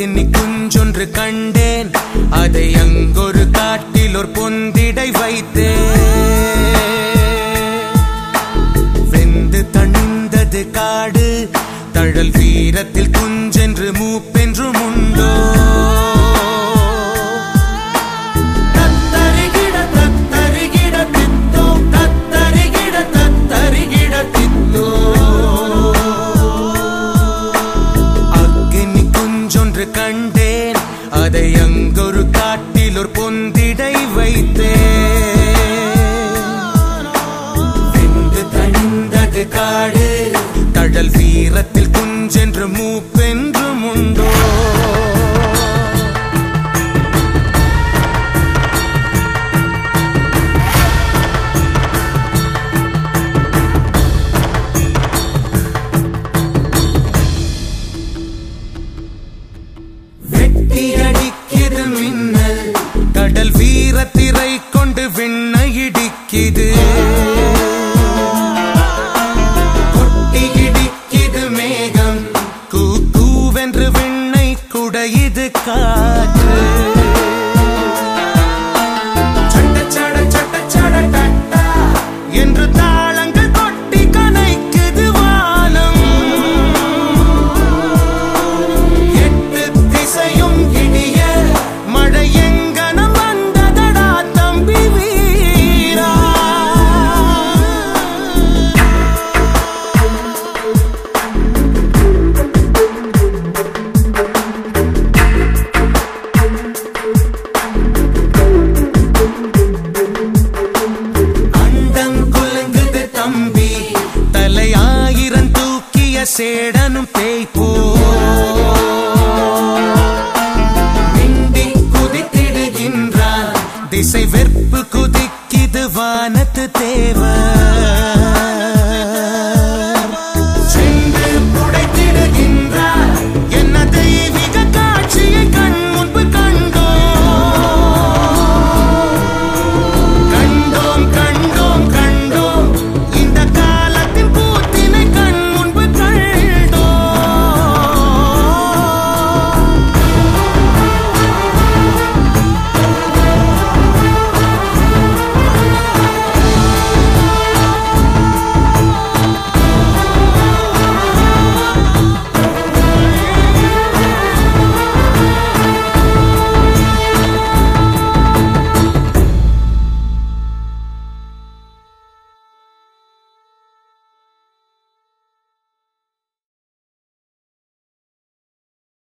அக்கினி குஞ்சொன்று கண்டேன் அதை அங்கொரு காட்டில் ஒரு பொந்திடை வைத்தேன் வெந்து தணிந்தது காடு தழல் வீரத்தில் குஞ்சென்று மூப்பென்றும் உண்டோ தத்தரிகிட தத்தரிகிட தித்தோ தத்தரிகிட தத்தரிகிட தித்தோ அக்கினி குஞ்சொன்று கண்டேன் அதை அங்கொரு காட்டில் ஒரு பொந்திடை வைத்தேன் வெந்து தணிந்தது காடு தழல் வீரத்தில் குஞ்சென்று மூப்பென்றும் உண்டோ வெட்டியடிக்குது மின்னல் கடல் வீரத்திரை கொண்டு விண்ணை இடிக்குது கொட்டி இடிக்குது மேகம் கூ கூவென்று விண்ணை குடையுது கா